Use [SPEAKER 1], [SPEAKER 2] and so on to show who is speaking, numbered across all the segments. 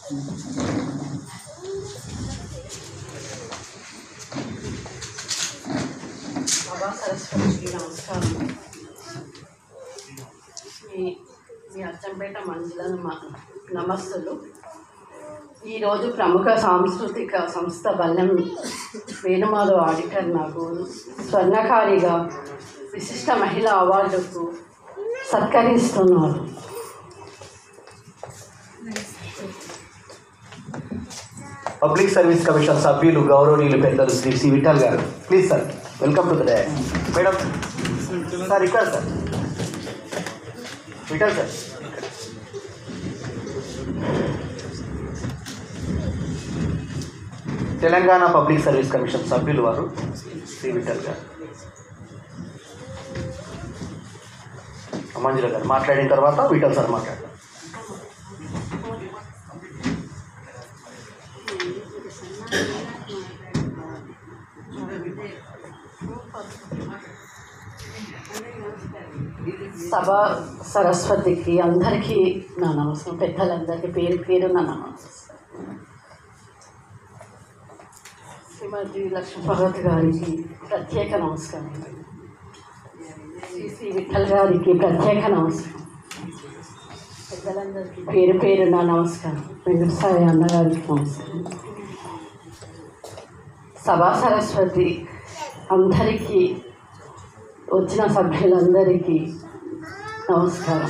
[SPEAKER 1] బాబా సరస్వతికి నమస్కారం మీ మీ అచ్చంపేట మండల నమస్సులు ఈరోజు ప్రముఖ సాంస్కృతిక సంస్థ బల్లం వేణుమాధవ్ ఆడిటర్ నాకు స్వర్ణకారిగా విశిష్ట మహిళా అవార్డుకు సత్కరిస్తున్నారు
[SPEAKER 2] పబ్లిక్ సర్వీస్ కమిషన్ సభ్యులు గౌరవనీయులు పెద్దలు Shri C Vithal garu please sir welcome to the day madam sir ఇక్కడ sir Vithal sir Telangana public service commission సభ్యులు వారు శ్రీ విఠల్ గారు మంజుల గారు మాట్లాడిన తర్వాత విఠల్ సార్ మాట్లాడతారు
[SPEAKER 1] సభ సరస్వతికి అందరికీ నా నమస్కారం పెద్దలందరికీ పేరు పేరు నా నమస్కారం శ్రీమతి లక్ష్మీ భగవత్ గారికి ప్రత్యేక నమస్కారం శ్రీ శ్రీ విఠల్ గారికి ప్రత్యేక నమస్కారం పెద్దలందరికీ పేరు పేరు నా నమస్కారం వెంకటసాయి అన్నగారికి నమస్కారం సభా సరస్వతి అందరికీ వచ్చిన సభ్యులందరికీ నమస్కారం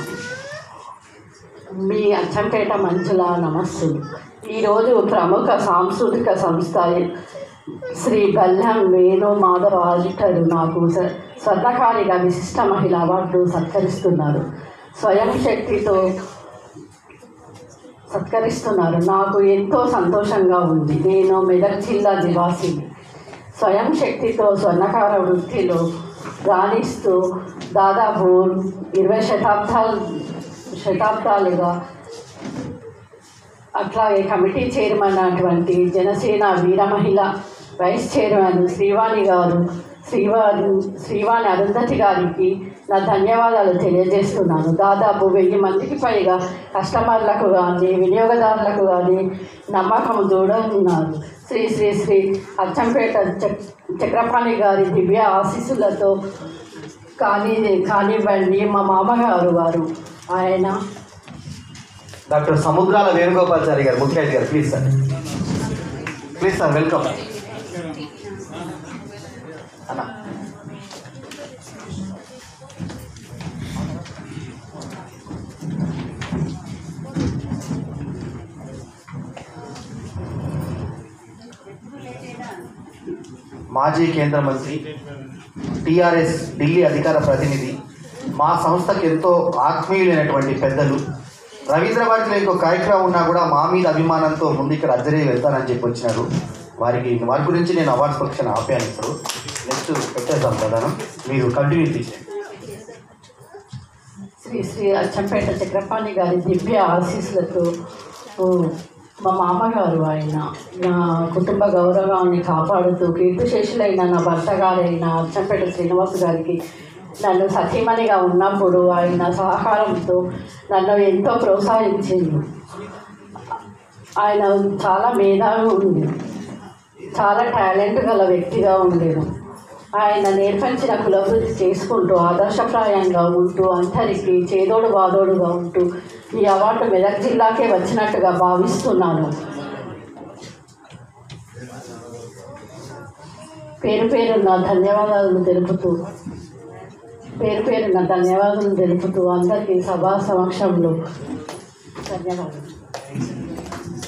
[SPEAKER 1] మీ అచ్చంపేట మంచుల నమస్సులు ఈరోజు ప్రముఖ సాంస్కృతిక సంస్థ శ్రీ బల్లం వేణు మాధవ ఆడిటరు నాకు స- స్వర్ణకారిగా విశిష్ట మహిళ అవార్డు సత్కరిస్తున్నారు స్వయం శక్తితో సత్కరిస్తున్నారు నాకు ఎంతో సంతోషంగా ఉంది నేను మెదక్ జిల్లా నివాసిని స్వయం శక్తితో స్వర్ణకార వృత్తిలో రాణిస్తూ దాదాపు ఇరవై శతాబ్దాలు శతాబ్దాలుగా అట్లాగే కమిటీ చైర్మన్ అటువంటి జనసేన వీర మహిళ వైస్ చైర్మన్ శ్రీవాణి గారు శ్రీవాణి శ్రీవాణి అరుంధతి గారికి నా ధన్యవాదాలు తెలియజేస్తున్నాను దాదాపు వెయ్యి మందికి పైగా కస్టమర్లకు కానీ వినియోగదారులకు కానీ నమ్మకం ఉన్నారు శ్రీ శ్రీ శ్రీ అచ్చంపేట చక్ చక్రపాణి గారి దివ్య ఆశీస్సులతో కానీ కానివ్వండి మా మామగారు వారు ఆయన
[SPEAKER 2] డాక్టర్ సముద్రాల వేణుగోపాల్చారి గారు ముఖ్య అతిథి garu please sir please sir welcome అన్న మాజీ కేంద్ర మంత్రి టిఆర్ఎస్ ఢిల్లీ అధికార ప్రతినిధి మా సంస్థకి ఎంతో ఆత్మీయులైనటువంటి పెద్దలు రవీంద్ర భారతిలో ఇంకో కార్యక్రమం ఉన్నా కూడా మా మీద అభిమానంతో ముందు ఇక్కడ అద్దరే వెళ్తానని చెప్పి వచ్చినారు వారికి వారి గురించి నేను అవార్డ్స్ ఫంక్షన్ ఆపాను ఇప్పుడు నెక్స్ట్ పెట్టేద్దాం ప్రధానం మీరు కంటిన్యూ చేయండి
[SPEAKER 1] శ్రీ శ్రీ అచ్చంపేట చక్రపాణి గారి దివ్య ఆశీస్సులతో ఓ, మా మామగారు ఆయన నా కుటుంబ గౌరవాన్ని కాపాడుతూ కీర్తిశేషులైన నా భర్త గారైన అచ్చంపేట శ్రీనివాస్ గారికి నన్ను సతీమణిగా ఉన్నప్పుడు ఆయన సహకారంతో నన్ను ఎంతో ప్రోత్సహించింది ఆయన చాలా మేధావి ఉంది చాలా టాలెంట్ గల వ్యక్తిగా ఉండేది ఆయన నేర్పించిన కులవృత్తి చేసుకుంటూ ఆదర్శప్రాయంగా ఉంటూ అందరికీ చేదోడు వాదోడుగా ఉంటూ ఈ అవార్డు మెదక్ జిల్లాకే వచ్చినట్టుగా భావిస్తున్నాను పేరు పేరు నా ధన్యవాదాలను తెలుపుతూ పేరు పేరు నా ధన్యవాదాలు తెలుపుతూ అందరికీ సభా సమక్షంలో ధన్యవాదాలు